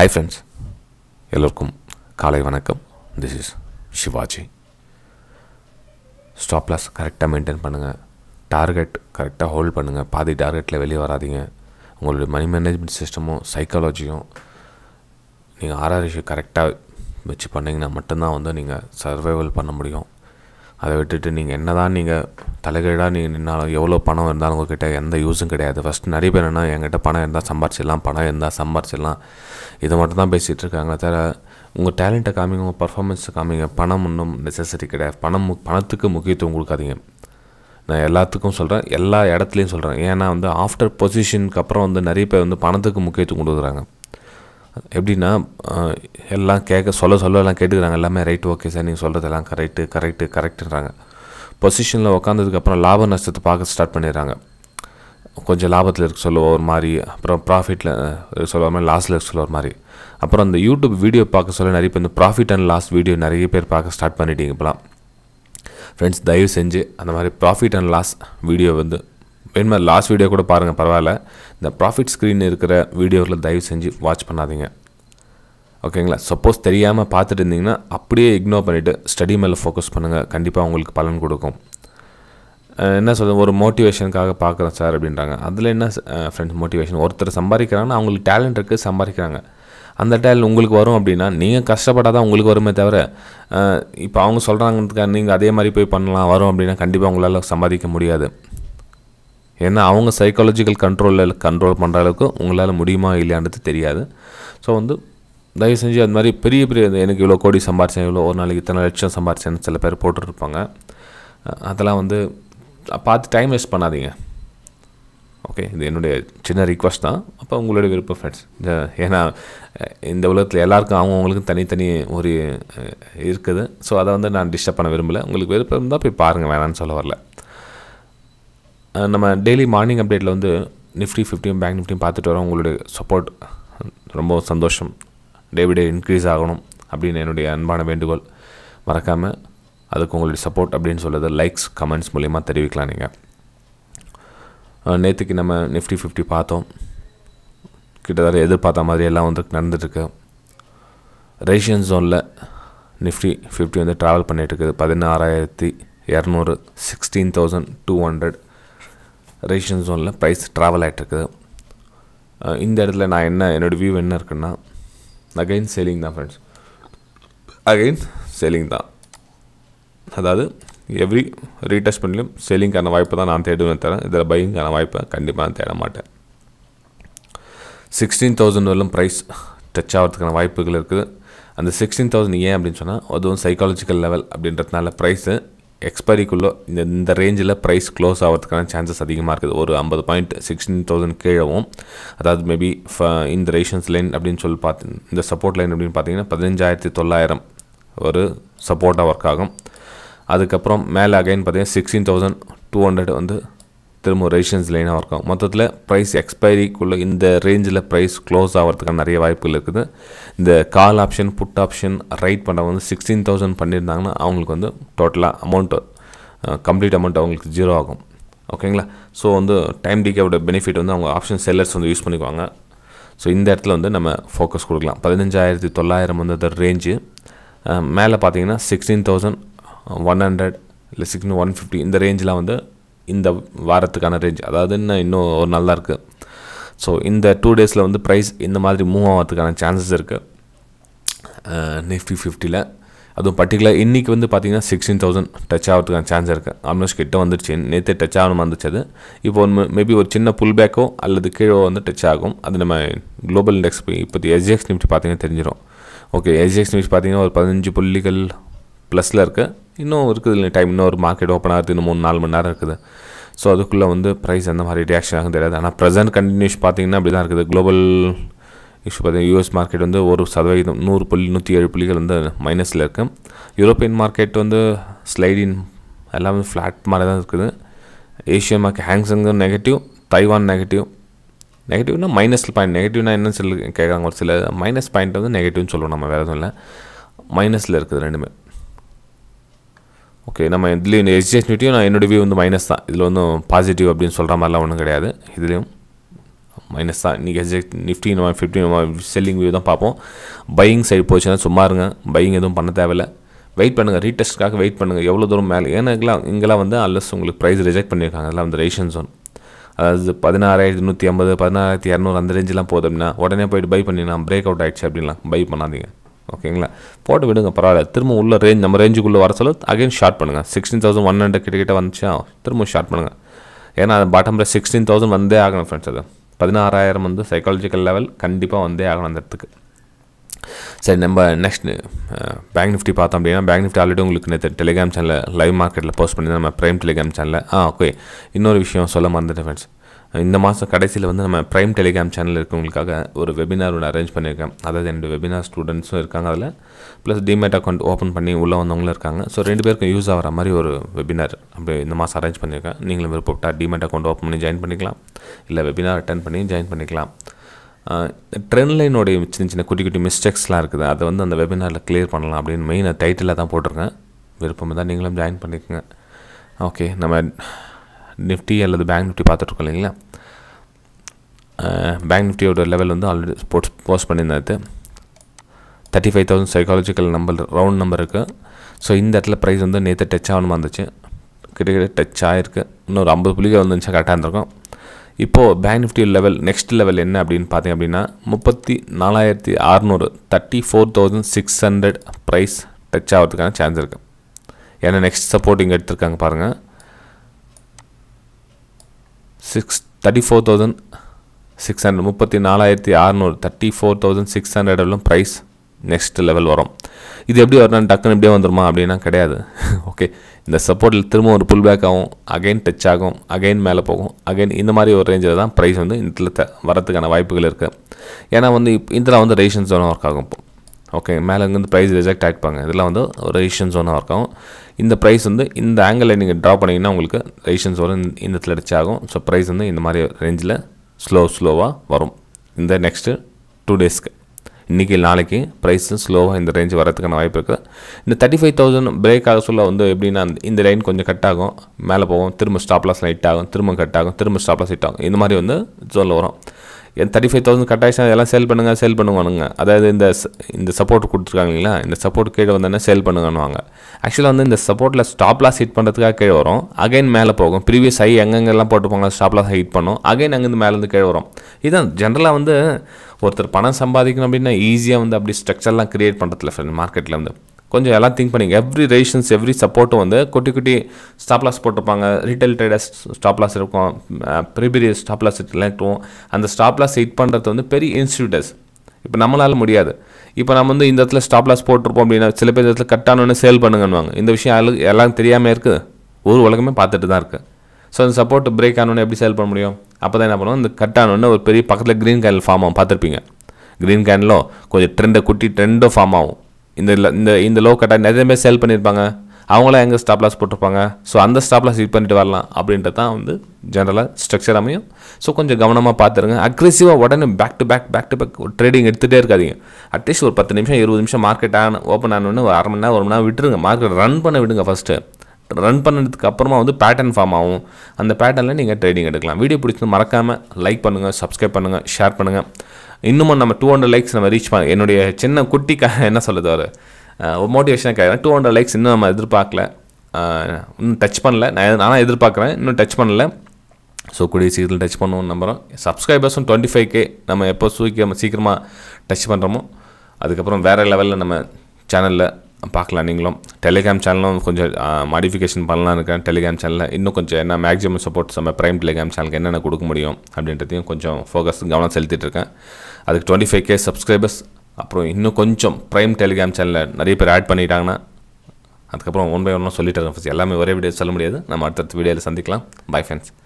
hi friends எல்லோருக்கும் காலை வணக்கம் this is Shivaji stop loss கரெக்டாக மெயின்டைன் பண்ணுங்கள் டார்கெட் கரெக்டாக ஹோல்ட் பண்ணுங்கள் பாதி டார்கெட்டில் வெளியே வராதீங்க உங்களுடைய மணி மேனேஜ்மெண்ட் சிஸ்டமும் சைக்காலஜியும் நீங்கள் ஆர்ஆர்இஷு கரெக்டாக வச்சு பண்ணிங்கன்னா மட்டும்தான் வந்து நீங்கள் சர்வைவல் பண்ண முடியும் அதை விட்டுட்டு நீங்கள் என்ன தான் நீங்கள் தலைகீழாக நீங்கள் நின்னாலும் எவ்வளோ பணம் இருந்தாலும் உங்ககிட்ட எந்த யூஸும் கிடையாது ஃபஸ்ட்டு நிறைய பேர் என்ன என்கிட்ட பணம் இருந்தால் சம்பாரிச்சிடலாம் பணம் இருந்தால் சம்பாரிச்சிடலாம் இதை மட்டும் தான் பேசிகிட்டு இருக்காங்க தவிர உங்கள் டேலண்ட்டை காமிங்க உங்கள் பர்ஃபார்மன்ஸை காமிங்க பணம் ஒன்றும் நெசசரி கிடையாது பணம் மு- பணத்துக்கு முக்கியத்துவம் கொடுக்காதீங்க நான் எல்லாத்துக்கும் சொல்கிறேன் எல்லா இடத்துலையும் சொல்கிறேன் ஏன்னா வந்து ஆஃப்டர் பொசிஷனுக்கு அப்புறம் வந்து நிறைய பேர் வந்து பணத்துக்கு முக்கியத்துவம் கொடுக்குறாங்க எப்படின்னா அஹ், எல்லாம் கேட்க சொல்ல சொல்ல எல்லாம் கேட்டுக்கிறாங்க எல்லாமே ரைட் ஓகே சார் நீங்கள் சொல்கிறதெல்லாம் கரெக்டு கரெக்டு கரெக்டுன்றாங்க பொசிஷனில் உட்காந்ததுக்கப்புறம் லாப நஷ்டத்தை பார்க்க ஸ்டார்ட் பண்ணிடுறாங்க கொஞ்சம் லாபத்தில் இருக்க சொல்ல ஒரு மாதிரி அப்புறம் ப்ராஃபிட்டில் சொல்ல ஒரு மாதிரி லாஸில் இருக்க சொல்ல ஒரு மாதிரி அப்புறம் அந்த யூடியூப் வீடியோ பார்க்க சொல்ல நிறைய பேர் இந்த ப்ராஃபிட் அண்ட் லாஸ் வீடியோ நிறைய பேர் பார்க்க ஸ்டார்ட் பண்ணிட்டீங்க இப்போலாம் ஃப்ரெண்ட்ஸ் தயவு செஞ்சு அந்த மாதிரி ப்ராஃபிட் அண்ட் லாஸ் வீடியோ வந்து வேணுமா லாஸ் வீடியோ கூட பாருங்கள் பரவாயில்ல இந்த ப்ராஃபிட் ஸ்க்ரீன் இருக்கிற வீடியோவில் தயவு செஞ்சு வாட்ச் பண்ணாதீங்க ஓகேங்களா சப்போஸ் தெரியாமல் பார்த்துட்டு இருந்தீங்கன்னா அப்படியே இக்னோர் பண்ணிவிட்டு ஸ்டடி மேலே ஃபோக்கஸ் பண்ணுங்கள் கண்டிப்பாக உங்களுக்கு பலன் கொடுக்கும் அஹ் என்ன சொல்றது ஒரு மோட்டிவேஷனுக்காக பார்க்குறேன் சார் அப்படின்றாங்க அதில் என்ன ஃப்ரெண்ட்ஸ் மோட்டிவேஷன் ஒருத்தர் சம்பாதிக்கிறாங்கன்னா அவங்களுக்கு டேலண்ட் இருக்குது சம்பாதிக்கிறாங்க அந்த டேலண்ட் உங்களுக்கு வரும் அப்படின்னா நீங்கள் கஷ்டப்பட்டாதான் உங்களுக்கு வருமே தவிர இப்போ அவங்க சொல்கிறாங்கிறதுக்காக நீங்கள் அதே மாதிரி போய் பண்ணலாம் வரும் அப்படின்னா கண்டிப்பாக உங்களால் சம்பாதிக்க முடியாது ஏன்னா அவங்க சைக்காலஜிக்கல் கண்ட்ரோலில் கண்ட்ரோல் பண்ணுற அளவுக்கு உங்களால் முடியுமா இல்லையான்றது தெரியாது ஸோ வந்து தயவு செஞ்சு அது மாதிரி பெரிய பெரிய எனக்கு இவ்வளோ கோடி சம்பாரிச்சேன் இவ்வளோ ஒரு நாளைக்கு இத்தனை லட்சம் சம்பாரிச்சேன்னு சில பேர் போட்டுருப்பாங்க அஹ் அதெல்லாம் வந்து பார்த்து டைம் வேஸ்ட் பண்ணாதீங்க ஓகே இது என்னுடைய சின்ன ரிக்வஸ்ட் தான் அப்போ உங்களுடைய விருப்பம் ஃப்ரெண்ட்ஸ் ஏன்னா அஹ் இந்த உலகத்தில் எல்லாருக்கும் அவங்கவுங்களுக்கும் தனித்தனி ஒரு அஹ், இருக்குது ஸோ அதை வந்து நான் டிஸ்டர்ப் பண்ண விரும்பலை உங்களுக்கு விருப்பம் இருந்தால் போய் பாருங்கள் வேணான்னு சொல்ல வரல அஹ் நம்ம டெய்லி மார்னிங் அப்டேட்டில் வந்து நிஃப்டி ஃபிஃப்டியும் பேங்க் நிஃப்டியும் பார்த்துட்டு வரோம் உங்களுடைய சப்போர்ட் ரொம்ப சந்தோஷம் டே பை டே இன்க்ரீஸ் ஆகணும் அப்படின்னு என்னுடைய அன்பான வேண்டுகோள் மறக்காமல் அதுக்கு உங்களுடைய சப்போர்ட் அப்படின்னு சொல்லுறது லைக்ஸ் கமெண்ட்ஸ் மூலிமா தெரிவிக்கலாம் நீங்கள் நேற்றுக்கு நம்ம நிஃப்டி ஃபிஃப்டி பார்த்தோம் கிட்டத்தட்ட எதிர்பார்த்த மாதிரி எல்லாம் வந்து நடந்துட்டுருக்கு ரேஷியன் ஜோனில் நிஃப்டி ஃபிஃப்டி வந்து ட்ராவல் பண்ணிட்டு இருக்குது பதினாறாயிரத்தி இரநூறு சிக்ஸ்டீன் தௌசண்ட் டூ ஹண்ட்ரட் ரேஷியன் ஜோனில் ப்ரைஸ் ட்ராவல் ஆகிட்டுருக்குது இந்த இடத்துல நான் என்ன என்னோடய வியூ என்ன இருக்குன்னா அகைன் சேலிங் தான் ஃப்ரெண்ட்ஸ் அகைன் சேலிங் தான் அதாவது எவ்ரி ரீடெஸ்ட்மெண்ட்லையும் செல்லிங்கான வாய்ப்பு தான் நான் தேடுவேன் தரேன் இதில் பையிங்கான வாய்ப்பை கண்டிப்பாக நான் தேட மாட்டேன் சிக்ஸ்டீன் தௌசண்ட் வரலும் ப்ரைஸ் டச் ஆகிறதுக்கான வாய்ப்புகள் இருக்குது அந்த சிக்ஸ்டீன் தௌசண்ட் ஏன் அப்படின்னு சொன்னால் அதுவும் சைக்காலஜிக்கல் லெவல் அப்படின்றதுனால ப்ரைஸு எக்ஸ்பைரிக்குள்ளே இந்த இந்த ரேஞ்சில் ப்ரைஸ் க்ளோஸ் ஆகிறதுக்கான சான்சஸ் அதிகமாக இருக்குது ஒரு ஐம்பது பாயிண்ட் சிக்ஸ்டீன் தௌசண்ட் கீழவும் அதாவது மேபி இந்த ரேஷன்ஸ் லைன் அப்படின்னு சொல்லி பார்த்து இந்த சப்போர்ட் லைன் அப்படின்னு பார்த்தீங்கன்னா பதினஞ்சாயிரத்தி தொள்ளாயிரம் ஒரு சப்போர்ட்டாக ஒர்க் ஆகும் அதுக்கப்புறம் மேலே அகைன் பார்த்தீங்கன்னா சிக்ஸ்டீன் தௌசண்ட் டூ ஹண்ட்ரட் வந்து திரும்ப ரேஷன்ஸ் லைனாக ஒர்க் ஆகும் மொத்தத்தில் ப்ரைஸ் எக்ஸ்பைரிக்குள்ளே இந்த ரேஞ்சில் ப்ரைஸ் க்ளோஸ் ஆகிறதுக்கான நிறைய வாய்ப்புகள் இருக்குது இந்த call option put option write பண்ணவங்க வந்து சிக்ஸ்டீன் தௌசண்ட் பண்ணியிருந்தாங்கன்னா அவங்களுக்கு வந்து டோட்டலாக அமௌண்ட்டு கம்ப்ளீட் அமௌண்ட் அவங்களுக்கு ஜீரோ ஆகும் ஓகேங்களா ஸோ வந்து டைம் டிகேவோட பெனிஃபிட் வந்து அவங்க ஆப்ஷன் செல்லர்ஸ் வந்து யூஸ் பண்ணிக்குவாங்க ஸோ இந்த இடத்துல வந்து நம்ம ஃபோக்கஸ் கொடுக்கலாம் பதினஞ்சாயிரத்தி தொள்ளாயிரம் வந்து அந்த ரேஞ்சு மேலே பார்த்தீங்கன்னா சிக்ஸ்டீன் தௌசண்ட் ஒன் ஹண்ட்ரட் இல்லை சிக்ஸ்டின் ஒன் ஃபிஃப்டி இந்த ரேஞ்செலாம் வந்து இந்த வாரத்துக்கான ரேஞ்ச் அதாவது இன்னும் இன்னும் ஒரு நாள் தான் இருக்குது ஸோ இந்த டூ டேஸில் வந்து ப்ரைஸ் இந்த மாதிரி மூவ் ஆகிறதுக்கான சான்சஸ் இருக்குது நிஃப்டி ஃபிஃப்டியில் அதுவும் பர்டிகுலர் இன்றைக்கி வந்து பார்த்தீங்கன்னா சிக்ஸ்டீன் தௌசண்ட் டச் ஆகிறதுக்கான சான்ஸ் இருக்குது ஆல்மோஸ்ட் கிட்ட வந்துடுச்சு நேற்று டச் ஆகணும் வந்துச்சு அது இப்போ ஒன்று மேபி ஒரு சின்ன புல் பேக்கோ அல்லது கீழே வந்து டச் ஆகும் அது நம்ம குளோபல் இண்டெக்ஸ் இப்போ எஸ்ஜிஎக்ஸ் நிஃப்டி பார்த்தீங்கன்னா தெரிஞ்சிடும் ஓகே எஸ்ஜிஎக்ஸ் நிஃப்டி பார்த்தீங்கன்னா ஒரு பதினஞ்சு புள்ளிகள் ப்ளஸில் இருக்குது இன்னும் இருக்குது இல்லை டைம் இன்னும் ஒரு மார்க்கெட் ஓப்பன் ஆகிறது இன்னும் மூணு நாலு மணி நேரம் இருக்குது ஸோ அதுக்குள்ளே வந்து ப்ரைஸ் அந்த மாதிரி ரியாக்ஷன் ஆகும் தெரியாது ஆனால் ப்ரெசென்ட் கண்டினியூஸ் பார்த்தீங்கன்னா அப்படி தான் இருக்குது குளோபல் இஷ்யூ பார்த்தீங்கன்னா யூஎஸ் மார்க்கெட் வந்து ஒரு சதவீதம் நூறு புள்ளி நூற்றி ஏழு புள்ளிகள் வந்து மைனஸில் இருக்குது யூரோப்பியன் மார்க்கெட் வந்து ஸ்லைடின் எல்லாமே ஃப்ளாட் மாதிரி தான் இருக்குது ஏஷியன் மார்க்கெட் ஹேங்ஸங்கும் நெகட்டிவ் தைவான் நெகட்டிவ் நெகட்டிவ்னா மைனஸ் பாயிண்ட் நெகட்டிவ்னா என்னன்னு சொல்லி கேட்குறாங்க ஒரு சில மைனஸ் பாயிண்ட் வந்து நெகட்டிவ்னு சொல்லுவோம் நம்ம வேறு எதுவும் இல்லை மைனஸில் இருக்குது ரெண்டுமே ஓகே நம்ம இதுலேயும் இந்த எஸ்ஜிஎஸ் நியூட்டியும் நான் என்னோட வியூ வந்து மைனஸ் தான் இதில் வந்து பாசிட்டிவ் அப்படின்னு சொல்கிற மாதிரிலாம் ஒன்றும் கிடையாது இதுலேயும் மைனஸ் தான் இன்றைக்கி எக்ஸாக்ட் நிஃப்டின் ஃபிஃப்டின் செல்லிங் வியூ தான் பார்ப்போம் பையிங் சைடு போச்சுன்னா சும்மா இருங்க பையிங் எதுவும் பண்ண தேவையில்ல வெயிட் பண்ணுங்கள் ரீடெஸ்ட்காக வெயிட் பண்ணுங்கள் எவ்வளோ தூரம் மேலே ஏன்னா இங்கெல்லாம் இங்கெல்லாம் வந்து அல்லஸ் உங்களுக்கு ப்ரைஸ் ரிஜெக்ட் பண்ணியிருக்காங்க அதெல்லாம் வந்து ரேஷன் ஜோன் அதாவது பதினாறாயிரத்தி நூற்றி ஐம்பது பதினாறாயிரத்தி இரநூறு அந்த ரேஞ்செலாம் போதும் அப்படின்னா உடனே போயிட்டு பை பண்ணிடலாம் பிரேக் அவுட் ஆகிடுச்சு அப்படின்லாம் பை பண்ணாதீங்க ஓகேங்களா போட்டு விடுங்க பரவாயில்ல திரும்ப உள்ள ரேஞ்ச் நம்ம ரேஞ்சுக்குள்ளே வர சொல்ல அகைன் ஷார்ட் பண்ணுங்கள் சிக்ஸ்டீன் தௌசண்ட் ஒன் ஹண்ட்ரட் கிட்ட வந்துச்சா திரும்ப ஷார்ட் பண்ணுங்கள் ஏன்னா அது பாட்டமில் சிக்ஸ்டீன் தௌசண்ட் வந்தே ஆகணும் ஃப்ரெண்ட்ஸ் அது பதினாறாயிரம் வந்து சைக்காலஜிக்கல் லெவல் கண்டிப்பாக வந்தே ஆகணும் அந்த இடத்துக்கு சரி நம்ம நெக்ஸ்ட் பேங்க் நிஃப்டி பார்த்தோம் அப்படின்னா பேங்க் நிஃப்டி ஆல்ரெடி உங்களுக்கு நேற்று டெலிகிராம் சேனலில் லைவ் மார்க்கெட்டில் போஸ்ட் பண்ணி நம்ம ப்ரைம் டெலிகிராம் சேனலில் ஆ ஓகே இன்னொரு விஷயம் சொல்ல மறந்துட்டேன் ஃப்ரெண்ட்ஸ் இந்த மாதம் கடைசியில் வந்து நம்ம ப்ரைம் டெலிகிராம் சேனல் இருக்கவங்களுக்காக ஒரு வெபினார் ஒன்று அரேஞ்ச் பண்ணியிருக்கேன் அதாவது என்னோட வெபினார் ஸ்டூடெண்ட்ஸும் இருக்காங்க அதில் ப்ளஸ் டிமேட் அக்கௌண்ட் ஓப்பன் பண்ணி உள்ளே வந்தவங்களும் இருக்காங்க ஸோ ரெண்டு பேருக்கும் யூஸ் ஆகிற மாதிரி ஒரு வெபினார் அப்படி இந்த மாதம் அரேஞ்ச் பண்ணியிருக்கேன் நீங்களும் விருப்பப்பட்டா டிமேட் அக்கௌண்ட் ஓப்பன் பண்ணி ஜாயின் பண்ணிக்கலாம் இல்லை வெபினார் அட்டன் பண்ணி ஜாயின் பண்ணிக்கலாம் ட்ரெண்ட் லைனோடைய சின்ன சின்ன குட்டி குட்டி மிஸ்டேக்ஸ்லாம் இருக்குது அதை வந்து அந்த வெபினாரில் கிளியர் பண்ணலாம் அப்படின்னு மெயினாக டைட்டிலாக தான் போட்டிருக்கேன் விருப்பம் தான் நீங்களும் ஜாயின் பண்ணிக்கோங்க ஓகே நம்ம நிஃப்டி அல்லது பேங்க் நிஃப்டி பார்த்துட்ருக்கோம் இல்லைங்களா பேங்க் நிஃப்டியோட லெவல் வந்து ஆல்ரெடி போஸ்ட் போஸ்ட் பண்ணியிருந்தது thirty five thousand psychological number round number இருக்குது ஸோ இந்த இடத்துல ப்ரைஸ் வந்து நேற்று டச் ஆகணுமா இருந்துச்சு கிட்டத்தட்ட டச் ஆகிருக்கு இன்னொரு ஐம்பது புள்ளிகள் வந்துருந்துச்சா கரெக்டாக இருந்திருக்கும் இப்போது bank Nifty level next level என்ன அப்படின்னு பார்த்தீங்க அப்படின்னா முப்பத்தி நாலாயிரத்தி அறநூறு thirty four thousand six hundred price touch ஆகிறதுக்கான சான்ஸ் இருக்குது ஏன்னா நெக்ஸ்ட் சப்போர்ட் இங்கே எடுத்திருக்காங்க பாருங்கள் six thirty four thousand six hundred முப்பத்தி நாலாயிரத்தி அறநூறு thirty four thousand six hundred price next level வரும் இது எப்படி வரணும் டக்குன்னு இப்படியே வந்துருமா அப்படின்னா கிடையாது ஓகே இந்த சப்போர்ட்டில் திரும்ப ஒரு புல் பேக் ஆகும் அகைன் டச் ஆகும் அகைன் மேலே போகும் அகைன் இந்த மாதிரி ஒரு ரேஞ்சில் தான் ப்ரைஸ் வந்து இதில் த வரத்துக்கான வாய்ப்புகள் இருக்குது ஏன்னா வந்து இப்போ இதில் வந்து ரேஷன் ஜோனாக ஒர்க் ஆகும் இப்போ ஓகே மேலே இருந்து ப்ரைஸ் ரிஜெக்ட் ஆகிப்பாங்க இதெல்லாம் வந்து ஒரு ரேஷன் ஜோனாக ஒர்க் ஆகும் இந்த ப்ரைஸ் வந்து இந்த ஆங்கிளில் நீங்கள் ட்ரா பண்ணிங்கன்னா உங்களுக்கு ரேஷன் ஜோன் இந்த இடத்துல டச் ஆகும் ஸோ ப்ரைஸ் வந்து இந்த மாதிரி ரேஞ்சில் ஸ்லோ ஸ்லோவாக வரும் இந்த நெக்ஸ்ட்டு டூ டேஸ்க்கு இன்றைக்கி நாளைக்கு ப்ரைஸ் ஸ்லோவாக இந்த ரேஞ்ச் வரதுக்கான வாய்ப்பு இருக்குது இந்த தேர்ட்டி ஃபைவ் தௌசண்ட் பிரேக் ஆக சொல்ல வந்து எப்படின்னா இந்த லைன் கொஞ்சம் கட் ஆகும் மேலே போகும் திரும்ப ஸ்டாப் லாஸ் ஹிட் ஆகும் திரும்ப கட் ஆகும் திரும்ப ஸ்டாப் லாஸ் ஹிட் ஆகும் இந்த மாதிரி வந்து ஜோனில் வரும் என் தேர்ட்டி ஃபைவ் தௌசண்ட் கட் ஆயிடுச்சா எல்லாம் சேல் பண்ணுங்கள் சேல் பண்ணுவானுங்க அதாவது இந்த இந்த சப்போர்ட் கொடுத்துருக்காங்க இல்லைங்களா இந்த சப்போர்ட் கீழே வந்தோடனே சேல் பண்ணுங்கன்னுவாங்க ஆக்சுவலாக வந்து இந்த சப்போர்ட்டில் ஸ்டாப் லாஸ் ஹிட் பண்ணுறதுக்காக கீழே வரும் அகைன் மேலே போகும் ப்ரீவியஸ் ஹை எங்கெங்கெல்லாம் போட்டுப்பாங்க ஸ்டாப் லாஸ் ஹிட் பண்ணும் அகைன் அங்கேருந்து மேலேருந்து கீழே வரும் இதுதான் ஜென்ரலாக வந்து ஒருத்தர் பணம் சம்பாதிக்கணும் அப்படின்னா ஈஸியாக வந்து அப்படி ஸ்ட்ரக்சர்லாம் க்ரியேட் பண்ணுறதுல ஃப்ரெண்ட் மார்க்கெட்டில் வந்து கொஞ்சம் எல்லாம் திங்க் பண்ணிங்க எவ்ரி ரேஷன்ஸ் எவ்ரி சப்போர்ட்டும் வந்து குட்டி குட்டி ஸ்டாப் லாஸ் போட்டிருப்பாங்க ரீட்டைல் ட்ரேடர்ஸ் ஸ்டாப் லாஸ் இருக்கும் பெரிய ஸ்டாப் லாஸ் இருக்கும் அந்த ஸ்டாப் லாஸ் ஹிட் பண்ணுறது வந்து பெரிய இன்ஸ்டியூட்டர்ஸ் இப்போ நம்மளால முடியாது இப்போ நம்ம வந்து இந்த இடத்துல ஸ்டாப் லாஸ் போட்டிருப்போம் அப்படின்னா சில பேர் இடத்துல கட் ஆனோன்னு சேல் பண்ணுங்கன்னுவாங்க இந்த விஷயம் எல்லாம் எல்லாம் தெரியாமல் இருக்குது ஊர் உலகமே பார்த்துட்டு தான் இருக்குது ஸோ அந்த சப்போர்ட் பிரேக் ஆனோன்னு எப்படி சேல் பண்ண முடியும் அப்போ தான் என்ன பண்ணுவோம் இந்த கட் ஆனோன்னு ஒரு பெரிய பக்கத்தில் க்ரீன் கேனில் ஃபார்ம் ஆகும் பார்த்துருப்பீங்க க்ரீன் கேனில் கொஞ்சம் ட்ரெண்டை குட்டி ட்ரெண்டும் ஃபார்ம் ஆகும் இந்த இந்த இந்த லோ கட்டாக நிறைய பேர் சேல் பண்ணியிருப்பாங்க அவங்களாம் எங்கே ஸ்டாப் லாஸ் போட்டிருப்பாங்க ஸோ அந்த ஸ்டாப் லாஸ் ஹிட் பண்ணிட்டு வரலாம் அப்படின்றது தான் வந்து ஜென்ரலாக ஸ்ட்ரக்சர் அமையும் ஸோ கொஞ்சம் கவனமாக பார்த்துருங்க அக்ரெசிவாக உடனே back to back back to back trading எடுத்துகிட்டே இருக்காதீங்க அட்லீஸ்ட் ஒரு பத்து நிமிஷம் இருபது நிமிஷம் மார்க்கெட் ஆன ஓப்பன் ஆனோன்னு ஒரு அரை மணி நேரம் ஒரு மணி நேரம் விட்டுருங்க மார்க்கெட் ரன் பண்ண விடுங்க ஃபஸ்ட்டு ரன் பண்ணதுக்கு அப்புறமா வந்து பேட்டர்ன் ஃபார்ம் ஆகும் அந்த பேட்டர்னில் நீங்கள் ட்ரேடிங் எடுக்கலாம் வீடியோ பிடிச்சது மறக்காமல் லைக் பண்ணுங்கள் சப்ஸ்கிரைப் பண்ணுங்கள் ஷேர் பண்ணுங்கள் இன்னமும் நம்ம டூ ஹண்ட்ரட் லைக்ஸ் நம்ம ரீச் பண்ண என்னுடைய சின்ன குட்டிக்க என்ன சொல்லுது அவர் ஒரு மோட்டிவேஷனாக கேட்குறேன் டூ ஹண்ட்ரட் லைக்ஸ் இன்னும் நம்ம எதிர்பார்க்கல இன்னும் டச் பண்ணல நான் நானும் எதிர்பார்க்குறேன் இன்னும் டச் பண்ணல ஸோ கூடிய சீக்கிரம் டச் பண்ணுவோம் நம்புகிறோம் சப்ஸ்கிரைபர்ஸும் டுவெண்ட்டி ஃபைவ் கே நம்ம எப்போ சீக்கிரம் சீக்கிரமாக டச் பண்ணுறோமோ அதுக்கப்புறம் வேறு லெவலில் நம்ம சேனலில் பார்க்கலாம் நீங்களும் டெலிகிராம் சேனலும் கொஞ்சம் மாடிஃபிகேஷன் பண்ணலான்னு இருக்கேன் டெலிகிராம் சேனலில் இன்னும் கொஞ்சம் என்ன மேக்ஸிமம் சப்போர்ட் நம்ம ப்ரைம் டெலிகிராம் சேனலுக்கு என்னென்ன கொடுக்க முடியும் அப்படின்றதையும் கொஞ்சம் ஃபோக்கஸ் கவனம் செலுத்திட்டு இருக்கேன் அதுக்கு டுவெண்ட்டி ஃபைவ் கே சப்ஸ்கிரைபர்ஸ் அப்புறம் இன்னும் கொஞ்சம் ப்ரைம் டெலிகிராம் சேனலில் நிறைய பேர் ஆட் பண்ணிட்டாங்கன்னா அதுக்கப்புறம் ஒன் பை ஒன்னும் சொல்லிட்டு இருக்கேன் எல்லாமே ஒரே வீடியோ சொல்ல முடியாது நம்ம அடுத்தடுத்த வீடியோவில் சந்திக்கலாம் பை ஃப்ரெண்ட்ஸ்